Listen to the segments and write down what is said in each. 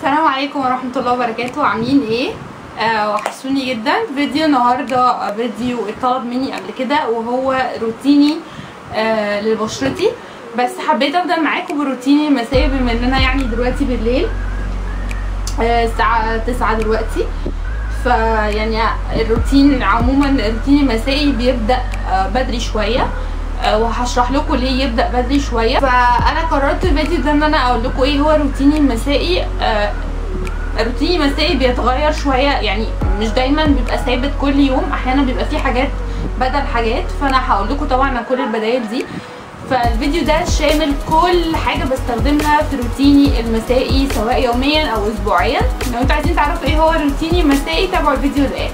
السلام عليكم ورحمة الله وبركاته عاملين ايه؟ آه وحشوني جدا فيديو النهاردة فيديو اتطلب مني قبل كده وهو روتيني آه لبشرتي بس حبيت ابدا معاكم بروتيني المسائي بما اننا يعني دلوقتي بالليل آه الساعة تسعة دلوقتي فيعني الروتين عموما الروتين المسائي بيبدأ آه بدري شوية آه، وهشرح لكم ليه يبدا بدري شويه فانا قررت الفيديو ده ان انا اقول لكم ايه هو روتيني المسائي آه، روتيني المسائي بيتغير شويه يعني مش دايما بيبقى ثابت كل يوم احيانا بيبقى فيه حاجات بدل حاجات فانا هقول لكم طبعا عن كل البدايل دي فالفيديو ده شامل كل حاجه بستخدمها في روتيني المسائي سواء يوميا او اسبوعيا لو انتوا عايزين تعرفوا ايه هو روتيني المسائي تابعوا الفيديو للاخر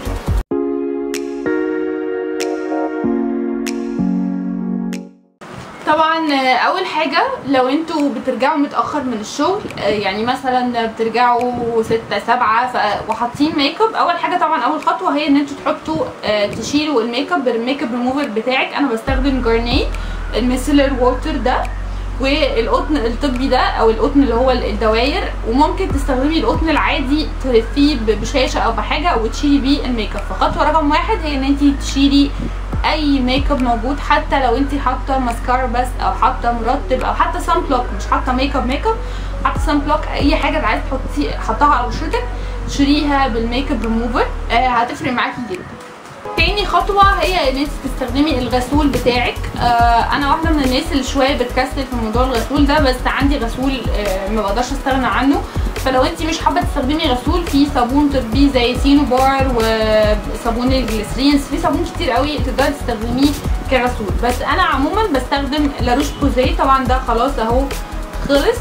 طبعا آه، اول حاجه لو انتوا بترجعوا متاخر من الشغل آه، يعني مثلا بترجعوا ستة سبعة ف- وحاطين ميك اب اول حاجه طبعا اول خطوه هي ان انتوا تحطوا آه، تشيلوا الميك اب بالميك اب ريموفر بتاعك انا بستخدم جارنيه الميسلر ووتر ده والقطن الطبي ده او القطن اللي هو الدواير وممكن تستخدمي القطن العادي تلفيه ب- بشاشه او بحاجه وتشيلي بيه الميك اب فخطوه رقم واحد هي ان انت تشيلي اي ميك اب موجود حتى لو انت حاطه ماسكارا بس او حاطه مرطب او حتى سان بلوك مش حاطه ميك اب ميك اب حاطه سان بلوك اي حاجه عايزه تحطي حطها على بشرتك شيليها بالميك اب ريموفر آه هتفرق معاكي جدا تاني خطوة هي ان انت تستخدمي الغسول بتاعك آه انا واحدة من الناس اللي شوية بتكسل في موضوع الغسول ده بس عندي غسول آه ما بقدرش استغنى عنه فلو انت مش حابة تستخدمي غسول في صابون طبي زي سينو بار وصابون الجليسرينز في صابون كتير قوي تقدري تستخدميه كغسول بس انا عموما بستخدم لاروش بوزي طبعا ده خلاص اهو خلص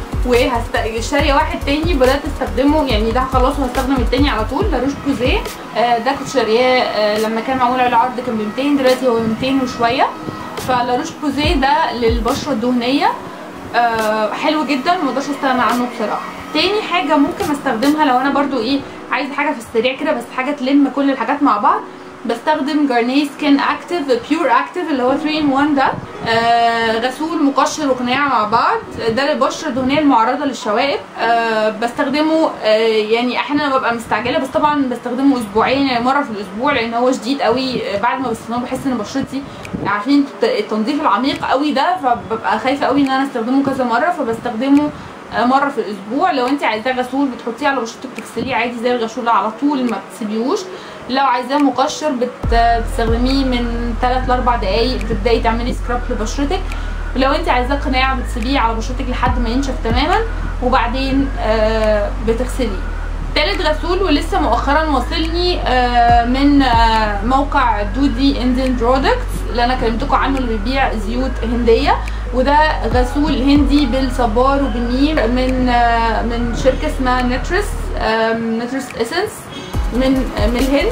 وهشتري واحد تاني بدات استخدمه يعني ده خلاص وهستخدم التاني على طول لاروش بوزيه آه ده كنت شارياه آه لما كان معمول عليه عرض كان ب 200 دلوقتي هو 200 وشويه فلاروش بوزيه ده للبشره الدهنيه آه حلو جدا ومقدرش استغنى عنه بصراحه تاني حاجه ممكن استخدمها لو انا برضو ايه عايزه حاجه في السريع كده بس حاجه تلم كل الحاجات مع بعض بستخدم جارنيه سكين اكتيف بيور اكتيف اللي هو 3 ان 1 ده آه غسول مقشر وقناع مع بعض ده للبشره الدهنيه المعرضه للشوائب آه بستخدمه آه يعني احيانا ببقى مستعجله بس طبعا بستخدمه اسبوعيا يعني مره في الاسبوع لان هو شديد قوي آه بعد ما بستخدمه بحس ان بشرتي عارفين التنظيف العميق قوي ده فببقى خايفه قوي ان انا استخدمه كذا مره فبستخدمه آه، مره في الاسبوع لو انت عايزاه غسول بتحطيه على بشرتك تغسليه عادي زي الغسول على طول ما بتسيبيهوش لو عايزاه مقشر بت- بتستخدميه من 3 ل 4 دقايق بتبداي تعملي سكراب لبشرتك لو انت عايزاه قناع بتسيبيه على بشرتك لحد ما ينشف تماما وبعدين آه، بتغسليه تالت غسول ولسه مؤخرا وصلني آه، من آه، موقع دودي اندين برودكتس اللي انا كلمتكم عنه اللي بيبيع زيوت هنديه وده غسول هندي بالصبار وبالنيم من آه، من شركه اسمها نترس نترس اسنس من آه، من الهند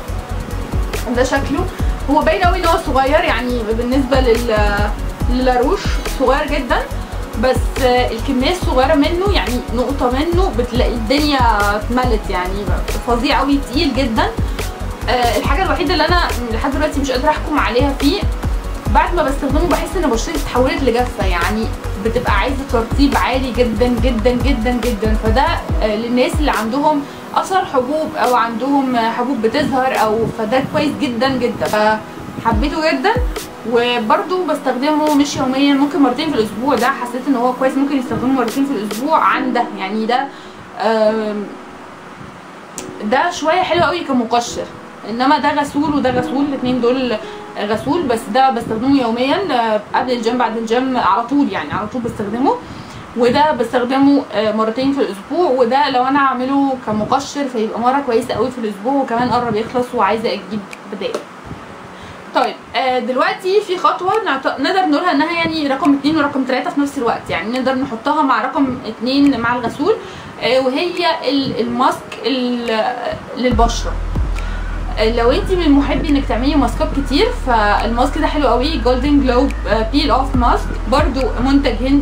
ده شكله هو باين قوي ان هو صغير يعني بالنسبه لل للاروش صغير جدا بس آه، الكميه الصغيره منه يعني نقطه منه بتلاقي الدنيا اتملت يعني فظيع قوي تقيل جدا آه، الحاجه الوحيده اللي انا لحد دلوقتي مش قادره احكم عليها فيه بعد ما بستخدمه بحس ان بشرتي اتحولت لجافه يعني بتبقى عايزه ترطيب عالي جدا جدا جدا جدا فده آه، للناس اللي عندهم اثر حبوب او عندهم آه، حبوب بتظهر او فده كويس جدا جدا فحبيته جدا وبرده بستخدمه مش يوميا ممكن مرتين في الاسبوع ده حسيت ان هو كويس ممكن يستخدمه مرتين في الاسبوع عن ده يعني ده آم، ده شويه حلو قوي كمقشر انما ده غسول وده غسول الاثنين دول غسول بس ده بستخدمه يوميا آه، قبل الجيم بعد الجيم على طول يعني على طول بستخدمه وده بستخدمه آه، مرتين في الاسبوع وده لو انا هعمله كمقشر فيبقى مره كويسه قوي في الاسبوع وكمان قرب يخلص وعايزه اجيب بدائل طيب آه، دلوقتي في خطوه نعت- نقدر نقولها انها يعني رقم اتنين ورقم تلاته في نفس الوقت يعني نقدر نحطها مع رقم اتنين مع الغسول آه، وهي ال- الماسك ال- للبشره لو انت من محبي انك تعملي ماسكات كتير فالماسك ده حلو قوي جولدن جلوب بيل اوف ماسك برضو منتج هندي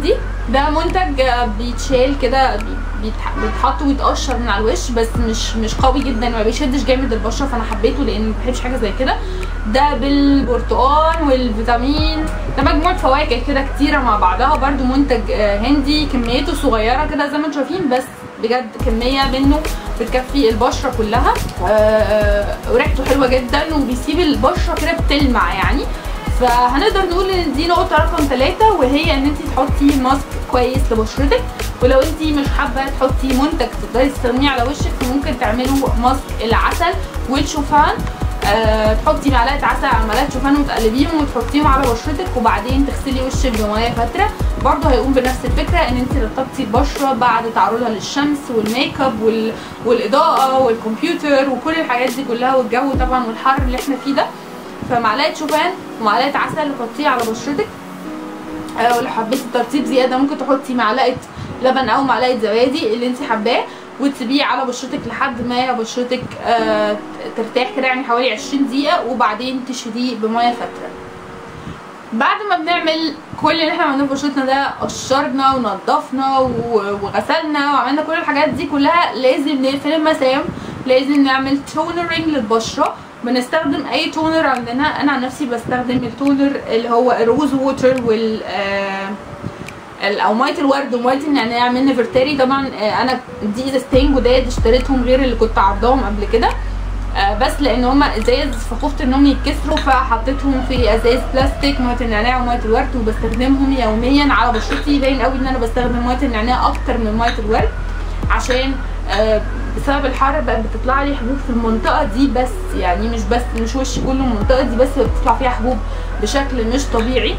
ده منتج آه، بيتشال كده بي- بيتح- بيتحط ويتقشر من على الوش بس مش مش قوي جدا ما بيشدش جامد البشره فانا حبيته لان ما بحبش حاجه زي كده ده بالبرتقال والفيتامين ده مجموعه فواكه كده كتيره مع بعضها برده منتج آه، هندي كميته صغيره كده زي ما انتم شايفين بس بجد كميه منه بتكفي البشره كلها آه، آه، وريحته حلوه جدا وبيسيب البشره كده بتلمع يعني فهنقدر نقول ان دي نقطه رقم ثلاثة وهي ان انت تحطي ماسك كويس لبشرتك ولو انت مش حابه تحطي منتج تقدري تستخدميه على وشك فممكن تعملوا ماسك العسل والشوفان أه تحطي معلقه عسل على معلقه شوفان وتقلبيهم وتحطيهم على بشرتك وبعدين تغسلي وشك بميه فاتره برضه هيقوم بنفس الفكره ان انت رطبتي البشره بعد تعرضها للشمس والميك اب وال... والاضاءه والكمبيوتر وكل الحاجات دي كلها والجو طبعا والحر اللي احنا فيه ده فمعلقه شوفان ومعلقه عسل وحطيه على بشرتك آه، ولو حبيتي ترطيب زياده ممكن تحطي معلقه لبن او معلقه زبادي اللي انت حباه وتسيبيه على بشرتك لحد ما بشرتك آه ترتاح كده يعني حوالي 20 دقيقه وبعدين تشيليه بميه فاتره بعد ما بنعمل كل اللي احنا عملناه في بشرتنا ده قشرنا ونضفنا و- وغسلنا وعملنا كل الحاجات دي كلها لازم نقفل المسام لازم نعمل تونرنج للبشره بنستخدم اي تونر عندنا انا عن نفسي بستخدم التونر اللي هو الروز ووتر وال آه ال- او ميه الورد وميه النعناع من نيفرتاري طبعا آه، انا دي ازازتين جداد اشتريتهم غير اللي كنت عرضاهم قبل كده آه، بس لان هما ازاز فخفت انهم يتكسروا فحطيتهم في ازاز بلاستيك ميه النعناع وميه الورد وبستخدمهم يوميا على بشرتي باين قوي ان انا بستخدم ميه النعناع اكتر من ميه الورد عشان آه، بسبب الحر بقت بتطلع لي حبوب في المنطقه دي بس يعني مش بس مش وشي كله المنطقه دي بس بتطلع فيها حبوب بشكل مش طبيعي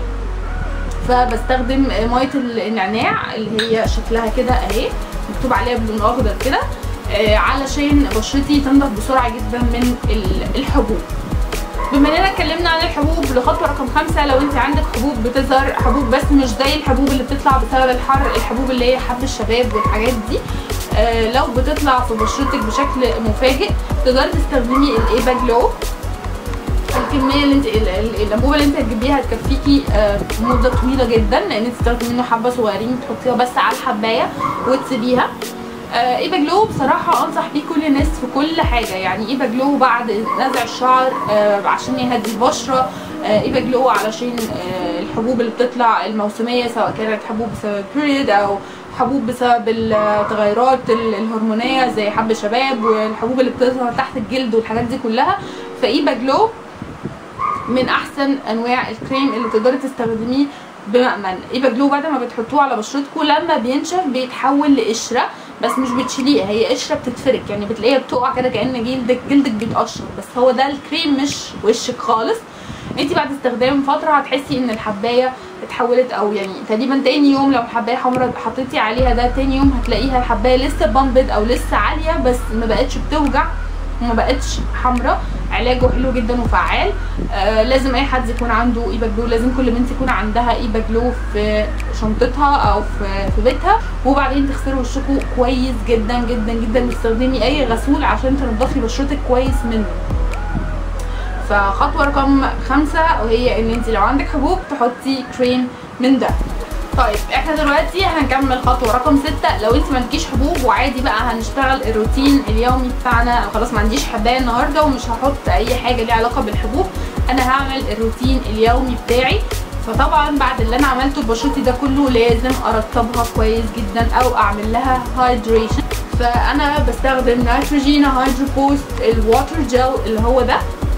فبستخدم ميه النعناع اللي هي شكلها كده اهي مكتوب عليها بلون اخضر كده آه، علشان بشرتي تنضف بسرعه جدا من ال- الحبوب بما اننا اتكلمنا عن الحبوب لخطوه رقم خمسة لو انت عندك حبوب بتظهر حبوب بس مش زي الحبوب اللي بتطلع بسبب الحر الحبوب اللي هي حب الشباب والحاجات دي آه، لو بتطلع في بشرتك بشكل مفاجئ تقدري تستخدمي الايبا جلو الكميه اللي انت ال- ال- الانبوبه اللي انت هتجيبيها هتكفيكي آه، مده طويله جدا لان انت تاخدي منه حبه صغيرين تحطيها بس على الحبايه وتسيبيها آه، ايبا جلو بصراحة انصح بيه كل الناس في كل حاجة يعني ايبا جلو بعد نزع الشعر آه، عشان يهدي البشرة آه، ايبا جلو علشان آه، الحبوب اللي بتطلع الموسمية سواء كانت حبوب بسبب البريد او حبوب بسبب التغيرات ال- الهرمونية زي حب الشباب والحبوب اللي بتظهر تحت الجلد والحاجات دي كلها فايبا جلو من احسن انواع الكريم اللي تقدري تستخدميه بمأمن ايبا جلو بعد ما بتحطوه على بشرتكم لما بينشف بيتحول لقشره بس مش بتشيليها هي قشره بتتفرك يعني بتلاقيها بتقع كده كأن جلدك جلدك بيتقشر بس هو ده الكريم مش وشك خالص انت بعد استخدام فتره هتحسي ان الحبايه اتحولت او يعني تقريبا تاني يوم لو الحبايه حمراء حطيتي عليها ده تاني يوم هتلاقيها الحبايه لسه بامبد او لسه عاليه بس ما بقتش بتوجع وما بقتش حمراء علاجه حلو جدا وفعال آه لازم اي حد يكون عنده ايبا جلو لازم كل بنت يكون عندها ايبا جلو في شنطتها او في في بيتها وبعدين تغسلوا وشكوا كويس جدا جدا جدا واستخدمي اي غسول عشان تنضفي بشرتك كويس منه فخطوه رقم خمسة وهي ان انت لو عندك حبوب تحطي كريم من ده طيب احنا دلوقتي هنكمل خطوه رقم ستة لو انت ما عندكيش حبوب وعادي بقى هنشتغل الروتين اليومي بتاعنا خلاص ما عنديش حبايه النهارده ومش هحط اي حاجه ليها علاقه بالحبوب انا هعمل الروتين اليومي بتاعي فطبعا بعد اللي انا عملته ببشرتي ده كله لازم ارطبها كويس جدا او اعمل لها هايدريشن فانا بستخدم نيتروجينا هايدرو بوست الواتر جel اللي هو ده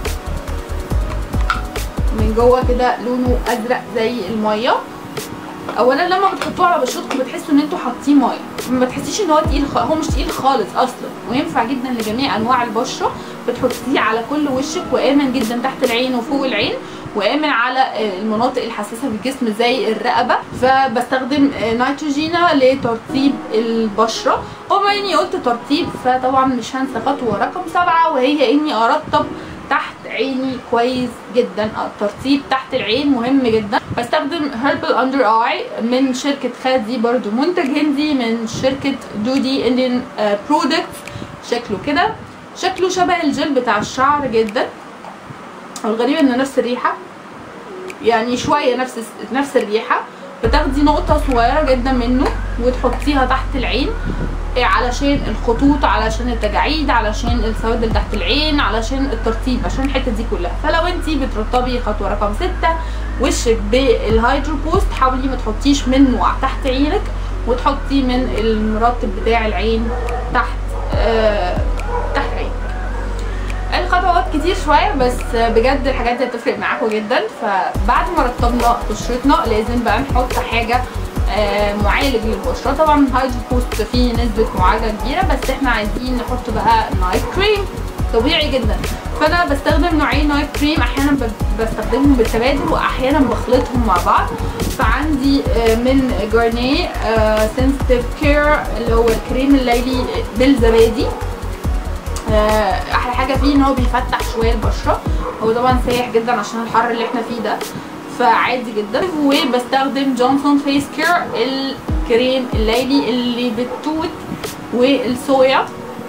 من جوه كده لونه ازرق زي الميه اولا لما بتحطوه على بشرتكم بتحسوا ان انتوا حاطين ميه ما بتحسيش ان هو تقيل خ... هو مش تقيل خالص اصلا وينفع جدا لجميع انواع البشره بتحطيه على كل وشك وامن جدا تحت العين وفوق العين وامن على آه، المناطق الحساسه في الجسم زي الرقبه فبستخدم آه، نيتروجينا لترطيب البشره وبما اني قلت ترطيب فطبعا مش هنسى خطوه رقم سبعة وهي اني ارطب تحت عيني كويس جدا الترطيب تحت العين مهم جدا بستخدم هيربل اندر اي من شركه خادي برضو منتج هندي من شركه دودي انديان برودكتس شكله كده شكله شبه الجل بتاع الشعر جدا والغريب انه نفس الريحه يعني شويه نفس نفس الريحه بتاخدي نقطة صغيرة جدا منه وتحطيها تحت العين إيه علشان الخطوط علشان التجاعيد علشان السواد اللي تحت العين علشان الترطيب عشان الحته دي كلها فلو انتي بترطبي خطوه رقم ستة وشك بالهايدرو بوست حاولي ما تحطيش منه تحت عينك وتحطي من المرطب بتاع العين تحت آه تحت عينك الخطوات كتير شويه بس بجد الحاجات دي هتفرق معاكم جدا فبعد ما رطبنا بشرتنا لازم بقى نحط حاجه آه معالج للبشره طبعا هايدرو بوست فيه نسبه معالجه كبيره بس احنا عايزين نحط بقى نايت كريم طبيعي جدا فانا بستخدم نوعين نايت كريم احيانا بستخدمهم بالتبادل واحيانا بخلطهم مع بعض فعندي آه من جارنيه آه سنسيتيف كير اللي هو الكريم الليلي بالزبادي احلى حاجه فيه ان هو بيفتح شويه البشره هو طبعا سايح جدا عشان الحر اللي احنا فيه ده فعادي جدا وبستخدم جونسون فيس كير الكريم الليلي اللي بالتوت والصويا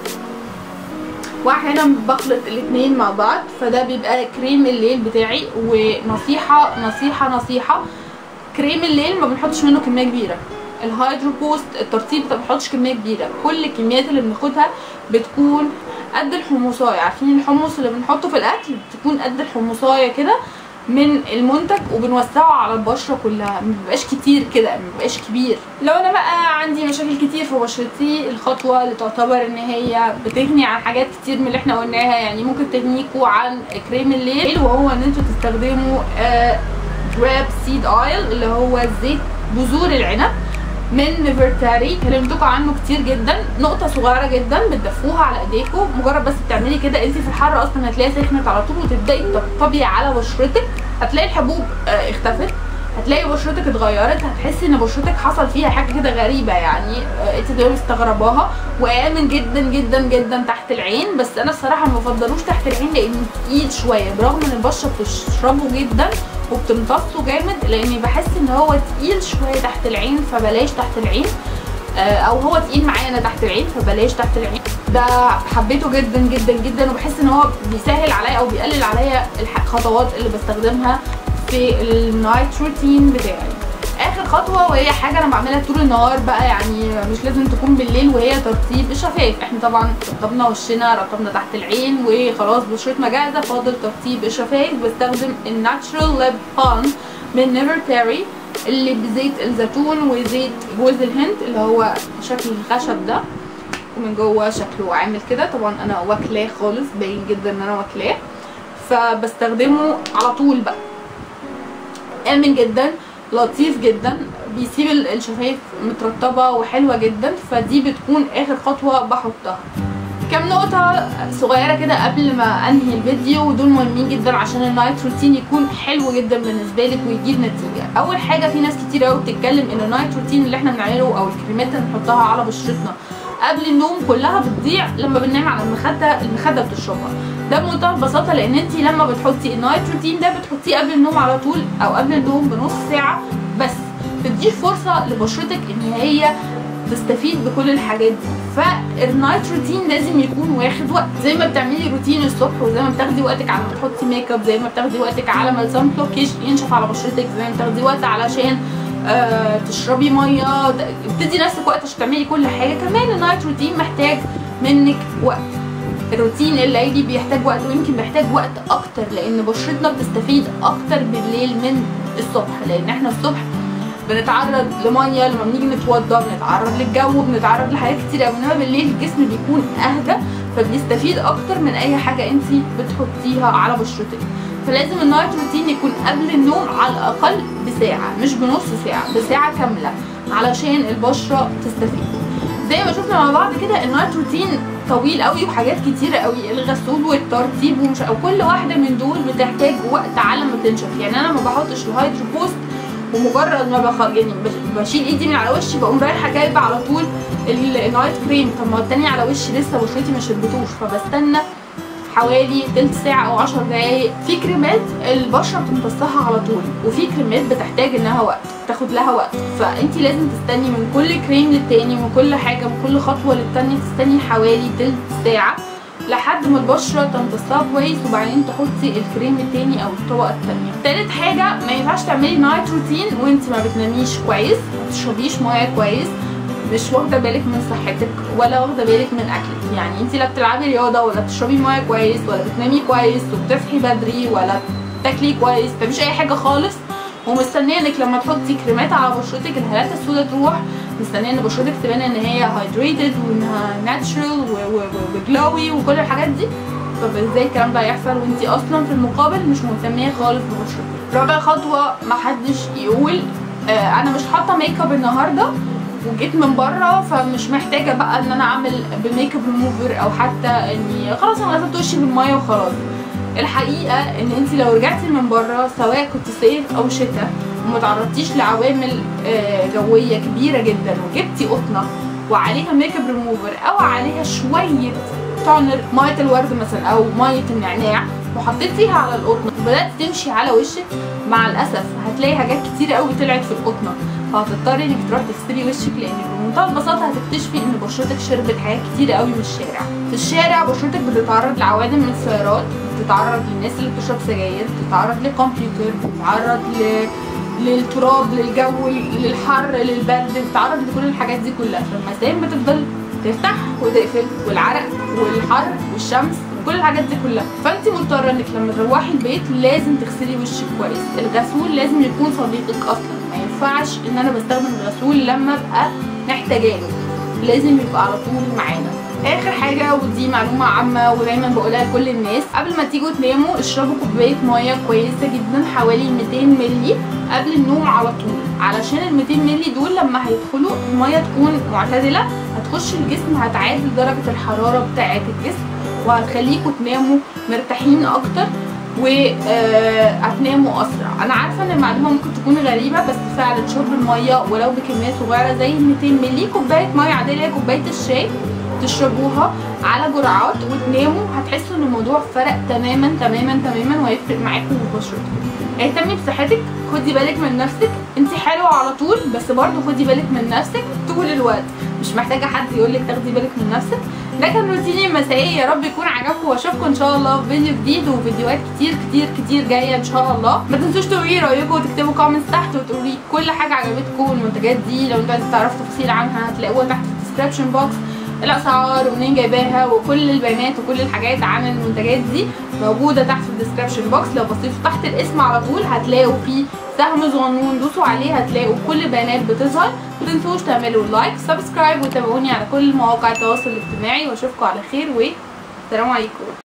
واحيانا بخلط الاثنين مع بعض فده بيبقى كريم الليل بتاعي ونصيحه نصيحه نصيحه كريم الليل ما بنحطش منه كميه كبيره الهايدرو بوست الترطيب ما بنحطش كميه كبيره كل الكميات اللي بناخدها بتكون قد الحمصايه عارفين الحمص اللي بنحطه في الاكل بتكون قد الحمصايه كده من المنتج وبنوزعه على البشره كلها ما بيبقاش كتير كده ما بيبقاش كبير لو انا بقى عندي مشاكل كتير في بشرتي الخطوه اللي تعتبر ان هي بتغني عن حاجات كتير من اللي احنا قلناها يعني ممكن تغنيكوا عن كريم الليل وهو ان انتوا تستخدموا جراب سيد اويل اللي هو زيت بذور العنب من نيفرتاري كلمتكم عنه كتير جدا نقطة صغيرة جدا بتدفوها على ايديكم مجرد بس بتعملي كده انت في الحر اصلا هتلاقيها سخنت على طول وتبدأي تطبطبي على بشرتك هتلاقي الحبوب اه اختفت هتلاقي بشرتك اتغيرت هتحسي ان بشرتك حصل فيها حاجه كده غريبه يعني اه انت تبقي مستغرباها وامن جدا جدا جدا تحت العين بس انا الصراحه ما بفضلوش تحت العين لانه تقيل شويه برغم ان البشره بتشربه جدا وبتمتصه جامد لاني بحس ان هو تقيل شويه تحت العين فبلاش تحت العين او هو تقيل معايا انا تحت العين فبلاش تحت العين ده حبيته جدا جدا جدا وبحس ان هو بيسهل عليا او بيقلل عليا الخطوات اللي بستخدمها في النايت روتين بتاعي اخر خطوه وهي حاجه انا بعملها طول النهار بقى يعني مش لازم تكون بالليل وهي ترطيب الشفايف احنا طبعا رطبنا وشنا رطبنا تحت العين وخلاص بشرتنا جاهزه فاضل ترطيب الشفايف بستخدم الناتشرال ليب بالم من نيفر تاري اللي بزيت الزيتون وزيت جوز الهند اللي هو شكل الخشب ده ومن جوه شكله عامل كده طبعا انا واكلاه خالص باين جدا ان انا واكلاه فبستخدمه على طول بقى امن جدا لطيف جدا بيسيب الشفايف مترطبه وحلوه جدا فدي بتكون اخر خطوه بحطها كام نقطة صغيرة كده قبل ما انهي الفيديو ودول مهمين جدا عشان النايت روتين يكون حلو جدا بالنسبة لك ويجيب نتيجة. أول حاجة في ناس كتير قوي بتتكلم ان النايت روتين اللي احنا بنعمله او الكريمات اللي بنحطها على بشرتنا قبل النوم كلها بتضيع لما بننام على المخدة المخدة بتشربها. ده بمنتهى البساطة لان انت لما بتحطي النايت روتين ده بتحطيه قبل النوم على طول او قبل النوم بنص ساعة بس تديه فرصة لبشرتك ان هي تستفيد بكل الحاجات دي فالنايت روتين لازم يكون واخد وقت زي ما بتعملي روتين الصبح وزي ما بتاخدي وقتك على ما تحطي ميك اب زي ما بتاخدي وقتك على ما السان بلوك ينشف على بشرتك زي ما بتاخدي وقت علشان آه تشربي ميه بتدي نفسك وقت عشان تعملي كل حاجه كمان النايت روتين محتاج منك وقت الروتين الليلي بيحتاج وقت ويمكن بيحتاج وقت اكتر لان بشرتنا بتستفيد اكتر بالليل من الصبح لان احنا الصبح بنتعرض لميه لما بنيجي نتوضى بنتعرض للجو بنتعرض لحاجات كتير قوي انما بالليل الجسم بيكون اهدى فبيستفيد اكتر من اي حاجه انت بتحطيها على بشرتك فلازم النايت روتين يكون قبل النوم على الاقل بساعه مش بنص ساعه بساعه كامله علشان البشره تستفيد زي ما شفنا مع بعض كده النايت روتين طويل قوي وحاجات كتيره قوي الغسول والترطيب ومش او كل واحده من دول بتحتاج وقت على ما تنشف يعني انا ما بحطش الهايدرو بوست ومجرد ما بخ... يعني بشيل ايدي من على وشي بقوم رايحه جايبه على طول النايت كريم طب ما التاني على وشي لسه بشرتي ما شربتوش فبستنى حوالي تلت ساعة أو عشر دقايق في كريمات البشرة بتمتصها على طول وفي كريمات بتحتاج إنها وقت تاخد لها وقت فأنت لازم تستني من كل كريم للتاني ومن كل حاجة من كل خطوة للتانية تستني حوالي تلت ساعة لحد ما البشره تمتصها كويس وبعدين تحطي الكريم التاني او الطبقه التانيه تالت حاجه ما ينفعش تعملي نايت روتين وانت ما بتناميش كويس ما تشربيش ميه كويس مش واخده بالك من صحتك ولا واخده بالك من اكلك يعني انت لا بتلعبي رياضه ولا بتشربي ميه كويس ولا بتنامي كويس وبتصحي بدري ولا بتاكلي كويس مفيش اي حاجه خالص ومستنيه انك لما تحطي كريمات على بشرتك الهالات السوداء تروح مستنيه ان بشرتك تبان ان هي هايدريتد وانها ناتشرال وجلوي وكل الحاجات دي طب ازاي الكلام ده هيحصل وانت اصلا في المقابل مش مهتميه خالص ببشرتك رابع خطوه محدش يقول آه انا مش حاطه ميك اب النهارده وجيت من بره فمش محتاجه بقى ان انا اعمل بميك اب ريموفر او حتى اني خلاص انا غسلت وشي بالميه وخلاص الحقيقه ان انت لو رجعتي من بره سواء كنت صيف او شتاء وما تعرضتيش لعوامل جويه كبيره جدا وجبتي قطنه وعليها ميك اب ريموفر او عليها شويه تونر ميه الورد مثلا او ميه النعناع وحطيتيها على القطنه وبدات تمشي على وشك مع الاسف هتلاقي حاجات كتير قوي طلعت في القطنه فهتضطري انك تروحي تغسلي وشك لان بمنتهى البساطه هتكتشفي ان بشرتك شربت حاجات كتير قوي من الشارع في الشارع بشرتك بتتعرض لعوادم من السيارات بتتعرض للناس اللي بتشرب سجاير بتتعرض لكمبيوتر بتتعرض ل للتراب للجو للحر للبرد بتتعرض لكل الحاجات دي كلها فالمسام بتفضل تفتح وتقفل والعرق والحر والشمس كل الحاجات دي كلها فانت مضطره انك لما تروحي البيت لازم تغسلي وشك كويس الغسول لازم يكون صديقك اصلا ما ينفعش ان انا بستخدم الغسول لما ابقى محتاجاه لازم يبقى على طول معانا اخر حاجه ودي معلومه عامه ودايما بقولها لكل الناس قبل ما تيجوا تناموا اشربوا كوبايه ميه كويسه جدا حوالي 200 مللي قبل النوم على طول علشان ال 200 مللي دول لما هيدخلوا الميه تكون معتدله هتخش الجسم هتعادل درجه الحراره بتاعه الجسم وهتخليكم تناموا مرتاحين اكتر وهتناموا اسرع انا عارفه ان المعلومه ممكن تكون غريبه بس فعلا شرب الميه ولو بكميه صغيره زي 200 مللي كوبايه ميه عاديه كوبايه الشاي تشربوها على جرعات وتناموا هتحسوا ان الموضوع فرق تماما تماما تماما وهيفرق معاكم في بشرتكم اهتمي بصحتك خدي بالك من نفسك انت حلوه على طول بس برضه خدي بالك من نفسك طول الوقت مش محتاجه حد يقول لك تاخدي بالك من نفسك ده كان روتيني المسائي يا رب يكون عجبكم واشوفكم ان شاء الله في فيديو جديد وفيديوهات كتير كتير كتير جايه ان شاء الله ما تنسوش تقولوا لي رايكم وتكتبوا كومنتس تحت وتقولوا لي كل حاجه عجبتكم المنتجات دي لو انتوا عايزين تعرفوا تفاصيل عنها هتلاقوها تحت في الديسكربشن بوكس الاسعار ومنين جايباها وكل البيانات وكل الحاجات عن المنتجات دي موجوده تحت في الديسكربشن بوكس لو بصيتوا تحت الاسم على طول هتلاقوا فيه سهم صغنون دوسوا عليه هتلاقوا كل البيانات بتظهر متنسوش تعملوا لايك سبسكرايب وتابعوني على كل مواقع التواصل الاجتماعي واشوفكم على خير والسلام عليكم